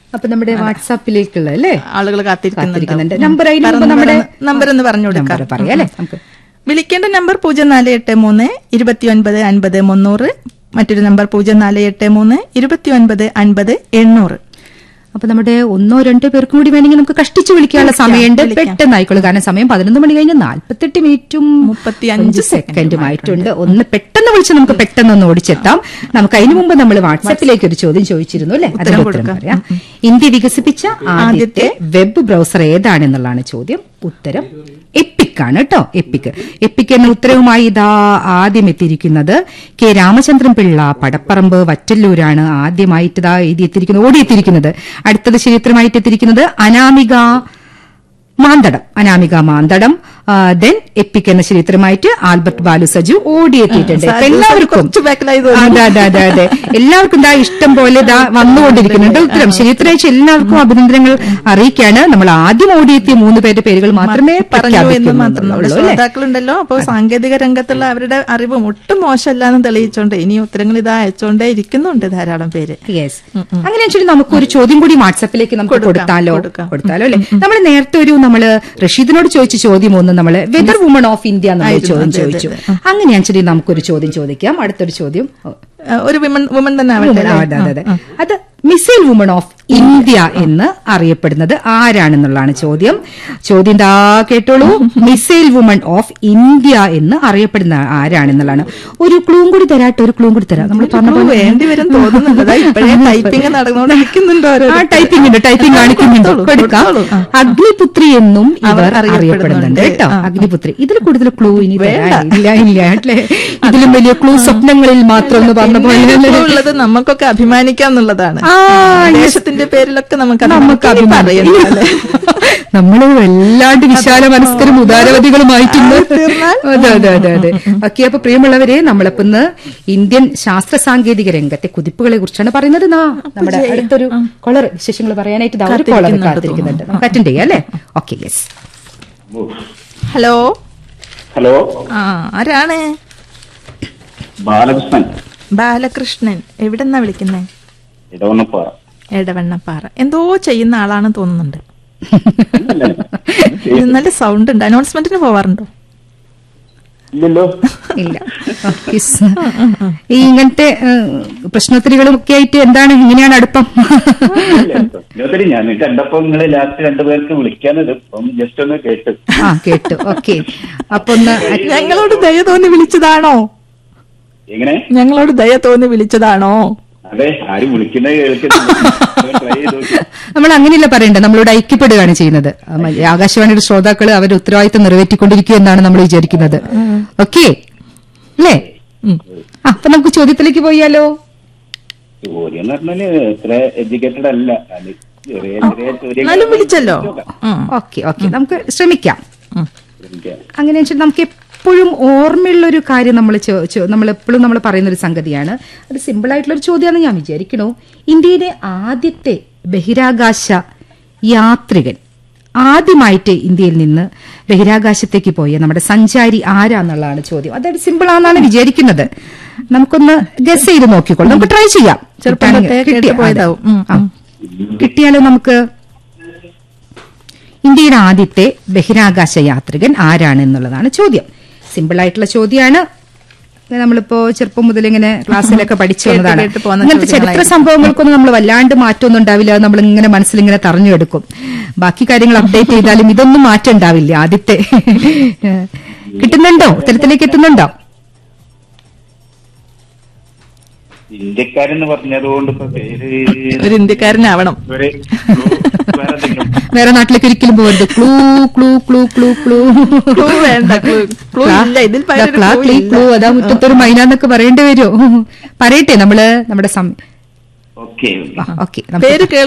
അപ്പൊ നമ്മുടെ വാട്സാപ്പിലേക്കുള്ള അല്ലേ ആളുകൾ കാത്തിരിക്കുന്നുണ്ട്. കാത്തിരിക്കുന്നുണ്ട് നമ്പർ അതിന് മുമ്പ് നമ്മുടെ നമ്പർ എന്ന് പറഞ്ഞു നമ്പർ കൊടുക്കാം പറയാം അല്ലേ നമുക്ക് വിളിക്കേണ്ട നമ്പർ പൂജ്യം നാല് എട്ട് മൂന്ന് ഇരുപത്തി ഒൻപത് അൻപത് മുന്നൂറ് മറ്റൊരു നമ്പർ പൂജ്യം നാല് എട്ട് മൂന്ന് ഇരുപത്തി ഒൻപത് അൻപത് എണ്ണൂറ് അപ്പൊ നമ്മുടെ ഒന്നോ രണ്ടോ പേർക്കും കൂടി വേണമെങ്കിൽ നമുക്ക് കഷ്ടിച്ച് വിളിക്കാനുള്ള സമയമുണ്ട് പെട്ടെന്ന് ആയിക്കോളൂ കാരണം സമയം പതിനൊന്ന് മണി കഴിഞ്ഞ് നാല്പത്തെട്ട് മിനിറ്റും മുപ്പത്തിയഞ്ച് സെക്കൻഡുമായിട്ടുണ്ട് ഒന്ന് പെട്ടെന്ന് വിളിച്ച് നമുക്ക് പെട്ടെന്ന് ഒന്ന് ഓടിച്ചെത്താം നമുക്ക് അതിനു മുമ്പ് നമ്മൾ വാട്സാപ്പിലേക്ക് ഒരു ചോദ്യം ചോദിച്ചിരുന്നു അല്ലേ അതിന് ഉത്തരം പറയാം ഇന്ത്യ വികസിപ്പിച്ച ആദ്യത്തെ വെബ് ബ്രൗസർ ഏതാണെന്നുള്ളതാണ് ചോദ്യം ഉത്തരം എപ്പിക് ആണ് കേട്ടോ എപ്പിക് എപ്പിക് എന്ന ഉത്തരവുമായി ഇതാ ആദ്യം എത്തിയിരിക്കുന്നത് കെ രാമചന്ദ്രൻ പിള്ള പടപ്പറമ്പ് വറ്റല്ലൂരാണ് ആദ്യമായിട്ട് ഇതാ എഴുതിയെത്തിയിരിക്കുന്നത് ഓടിയെത്തിയിരിക്കുന്നത് അടുത്തത് ചരിത്രമായിട്ട് എത്തിയിരിക്കുന്നത് അനാമിക മാന്തടം അനാമിക മാന്തടം ദെൻ എപ്പിക് എന്ന ചരിത്രമായിട്ട് ആൽബർട്ട് ബാലു സജു ഓടിയെത്തിയിട്ടുണ്ട് സാജു അപ്പൊ എല്ലാവർക്കും കുറച്ച് back-ലായി തോന്നുന്നു. അതെ അതെ അതെ അതെ എല്ലാവർക്കും ഇതാ ഇഷ്ടം പോലെ ഇതാ വന്നുകൊണ്ടിരിക്കുന്നുണ്ട് ഉത്തരം ചരിത്രമായിട്ട് എല്ലാവർക്കും അഭിനന്ദനങ്ങൾ അറിയിക്കാണ് നമ്മൾ ആദ്യം ഓടിയെത്തിയ മൂന്ന് പേരുടെ പേരുകൾ മാത്രമേ പറഞ്ഞു എന്ന് മാത്രം നമ്മുടെ പ്രഖ്യാപിക്കുന്നുള്ളൂ അല്ലേ ശ്രോതാക്കളുണ്ടല്ലോ അപ്പോൾ സാങ്കേതിക രംഗത്തുള്ള അവരുടെ അറിവ് ഒട്ടും മോശമല്ലാന്ന് തെളിയിച്ചോണ്ട് ഇനി ഉത്തരങ്ങൾ ഇതാ അയച്ചോണ്ടേ ഇരിക്കുന്നുണ്ട് ധാരാളം പേര് യെസ് അങ്ങനെ വെച്ചാൽ നമുക്ക് ഒരു ചോദ്യം കൂടി വാട്സാപ്പിലേക്ക് നമുക്ക് കൊടുക്കാം, കൊടുത്താലോ കൊടുക്കാം. കൊടുത്താലോ അല്ലെ നമ്മൾ നേരത്തെ ഒരു നമ്മള് റഷീദിനോട് ചോദിച്ച ചോദ്യം ഒന്ന് നമ്മള് വെദർ വുമൺ ഓഫ് ഇന്ത്യ എന്നുള്ള ആയിരുന്നു, ചോദ്യം അതെ, അതെ, ചോദിച്ചു അങ്ങനെയാണെന്നുവെച്ചാൽ നമുക്കൊരു ചോദ്യം ചോദിക്കാം അടുത്തൊരു ചോദ്യം ആ, ഒരു വിമൻ വുമൻ തന്നെ ആവട്ടെ വുമൺ അല്ലേ? അതെ അതെ അതെ അത് മിസൈൽ വുമൺ ഓഫ് ഇന്ത്യ എന്ന് അറിയപ്പെടുന്നത് ആരാണെന്നുള്ളതാണ് ചോദ്യം ചോദ്യം ദാ കേട്ടോളൂ മിസൈൽ വുമൺ ഓഫ് ഇന്ത്യ എന്ന് അറിയപ്പെടുന്ന ആരാണെന്നുള്ളതാണ് ഒരു ക്ലൂം കൂടി തരാട്ടെ ഒരു ക്ലൂം കൂടി തരാം നമ്മൾ പറഞ്ഞ ഓ, പോലെ വേണ്ടി വരും തോന്നുന്നുണ്ട് അതാ ഇപ്പോഴേ ടൈപ്പിംഗ് നടന്നുകൊണ്ടിരിക്കുന്നുണ്ട് ആ ഓരോരുത്തർ. ടൈപ്പിംഗ് ഉണ്ട് ടൈപ്പിംഗ് കാണിക്കുന്നുണ്ട് കൊടുത്തോളൂ, കൊടുക്കാം കൊടുത്തോളൂ. ആ. അഗ്നിപുത്രി എന്നും അവർ ഇവർ അറിയപ്പെടുന്നുണ്ട് അറിയപ്പെടുന്നുണ്ട്. കേട്ടോ ആ, ആ. അഗ്നിപുത്രി ഇതിൽ കൂടുതൽ ക്ലൂ ഇനി വേണ്ട. തരാനില്ല ഇല്ല അല്ലേ ഇതിലും വലിയ ക്ലൂ സ്വപ്നങ്ങളിൽ മാത്രം എന്ന് പറഞ്ഞ പോലെ പിന്നെ ഇപ്പോൾ ഉള്ളത് നമുക്കൊക്കെ അഭിമാനിക്കാം എന്നുള്ളതാണ് ആ, ദേശത്തിന്റെ പേരിലൊക്കെ നമുക്ക് നമുക്ക് അഭിമാനിക്കാം. ഇനി അഭിമാനിക്കാം. പറയണ്ട, അല്ലേ? നമ്മൾ വല്ലാണ്ട് വിശാല മനസ്കരും ഉദാരവതികളുമായിട്ടുണ്ട് ആ, തീർന്നാൽ? അതെ അതെ അതെ അതെ ഓക്കെ അപ്പൊ പ്രിയമുള്ളവരെ നമ്മളിപ്പോ ഇന്ന് ഇന്ത്യൻ ശാസ്ത്ര സാങ്കേതിക രംഗത്തെ കുതിപ്പുകളെ കുറിച്ചാണ് പറയുന്നത് നാ നമ്മുടെ അടുത്തൊരു കൊളർ വിശേഷങ്ങൾ പറയാനായിട്ട് ദാ ഒരു കൊളർ കാത്തിരിക്കുന്നുണ്ട് കാത്തിരിക്കുന്നുണ്ട് നമുക്ക് അറ്റൻഡ് ചെയ്യാം അല്ലേ ഓക്കെ യെസ് ഹലോ ഹലോ ആ ആരാണ് ബാലകൃഷ്ണൻ ബാലകൃഷ്ണൻ എവിടെന്നാ വിളിക്കുന്നേ ഇടവണ്ണപ്പാറ എടവണ്ണപ്പാറ എന്തോ ചെയ്യുന്ന ആളാണെന്ന് തോന്നുന്നുണ്ട് അല്ലല്ല. ഇത് നല്ല സൗണ്ട് ഉണ്ട് അനൗൺസ്മെന്റിന് പോവാറുണ്ടോ ഇല്ലല്ലോ ഇല്ല Yes. ഈ ഇങ്ങനത്തെ ഏഹ്, പ്രശ്നോത്തരികളും ഒക്കെ ആയിട്ട് എന്താണ് ഇങ്ങനെയാണ് അടുപ്പം ഇരുപത്തി ഞാൻ കണ്ടപ്പോ നിങ്ങള് ലാസ്റ്റ് രണ്ടുപേർക്ക് വിളിക്കാനത് ഇപ്പം ജസ്റ്റ് ഒന്ന് കേട്ട് ആ കേട്ടു ഓക്കെ അപ്പൊ ഒന്ന് ഞങ്ങളോട് ദയ തോന്നി വിളിച്ചതാണോ എങ്ങനെ ഞങ്ങളോട് ദയ തോന്നി വിളിച്ചതാണോ അതെ ആരും വിളിക്കുന്നത് കേൾക്കുന്നില്ല ട്രൈ ചെയ്ത് നോക്കി. നമ്മൾ അങ്ങനെയല്ല പറയണ്ടത് നമ്മളോട് ഐക്യപ്പെടുകയാണ് ചെയ്യുന്നത് അമ, ആകാശവാണിയുടെ ശ്രോതാക്കള് അവരുടെ ഉത്തരവാദിത്തം നിറവേറ്റിക്കൊണ്ടിരിക്കുക എന്നാണ് നമ്മൾ വിചാരിക്കുന്നത് ഓക്കെ അല്ലേ ആ അപ്പൊ നമുക്ക് ചോദ്യത്തിലേക്ക് പോയാലോ ചോദ്യം എന്ന് പറഞ്ഞാല് ഇത്ര എഡ്യൂക്കേറ്റഡ് അല്ല അത് ചെറിയ ചെറിയ ചോദ്യങ്ങൾ എന്നാലും വിളിച്ചല്ലോ ഉം. ഓക്കെ ഓക്കെ നമുക്ക് ശ്രമിക്കാം ശ്രമിക്കാം. അങ്ങനെ വെച്ചാൽ നമുക്ക് എപ്പോഴും ഓർമ്മയുള്ള ഒരു കാര്യം നമ്മൾ നമ്മൾ എപ്പോഴും നമ്മൾ പറയുന്ന ഒരു സംഗതിയാണ് അത് സിമ്പിൾ ആയിട്ടുള്ള ഒരു ചോദ്യമാണെന്ന് ഞാൻ വിചാരിക്കണു ഇന്ത്യയിലെ ആദ്യത്തെ ബഹിരാകാശ യാത്രികൻ ആദ്യമായിട്ട് ഇന്ത്യയിൽ നിന്ന് ബഹിരാകാശത്തേക്ക് പോയ നമ്മുടെ സഞ്ചാരി ആരാന്നുള്ളതാണ് ചോദ്യം അതായത് സിമ്പിൾ ആണെന്നാണ് വിചാരിക്കുന്നത് നമുക്കൊന്ന് ഗസ് ചെയ്ത് നോക്കിക്കോളൂ നമുക്ക് ട്രൈ ചെയ്യാം ചെറുപ്പം തൊട്ടേ കിട്ടിയ- കേട്ട് അതെ. പോയതാവും. ഉം, ആ. കിട്ടിയാലോ നമുക്ക് ഇന്ത്യയുടെ ആദ്യത്തെ ബഹിരാകാശ യാത്രികൻ ആരാണ് എന്നുള്ളതാണ് ചോദ്യം സിമ്പിൾ ആയിട്ടുള്ള ചോദ്യമാണ് നമ്മളിപ്പോ ചെറുപ്പം മുതൽ ഇങ്ങനെ ക്ലാസ്സിലൊക്കെ പഠിച്ചു കേട്ട് വന്നതാണ് കേട്ട് പോകുന്ന ഇങ്ങനത്തെ ചരിത്ര ചോദ്യങ്ങളായിരിക്കും. സംഭവങ്ങൾക്കൊന്നും നമ്മൾ വല്ലാണ്ട് മാറ്റമൊന്നും ഉണ്ടാവില്ല നമ്മൾ ഇങ്ങനെ മനസ്സിലിങ്ങനെ തറഞ്ഞെടുക്കും ബാക്കി കാര്യങ്ങൾ അപ്ഡേറ്റ് ചെയ്താലും ഇതൊന്നും മാറ്റം ഉണ്ടാവില്ല ആദ്യത്തെ കിട്ടുന്നുണ്ടോ ഉത്തരത്തിലേക്ക് എത്തുന്നുണ്ടോ ഇന്ത്യക്കാരെന്ന് പറഞ്ഞതുകൊണ്ട് ഇപ്പൊ പേര് ഒരു ഇന്ത്യക്കാരനാവണം ഒരു വേറെ എന്തെങ്കിലും വേറെ നാട്ടിലേക്ക് ഒരിക്കലും പോകരുത് clue clue clue clue clue Clue വേണ്ട, clue. Clue ഇല്ല. ഇതിൽ പകരം ഒരു clue ഇല്ല. ക്ലൂ അതാ മുറ്റത്തൊരു മൈന എന്നൊക്കെ പറയേണ്ടി വരുമോ പറയട്ടെ നമ്മള് നമ്മുടെ സം ഓക്കെ ഓക്കെ പേര് കേൾ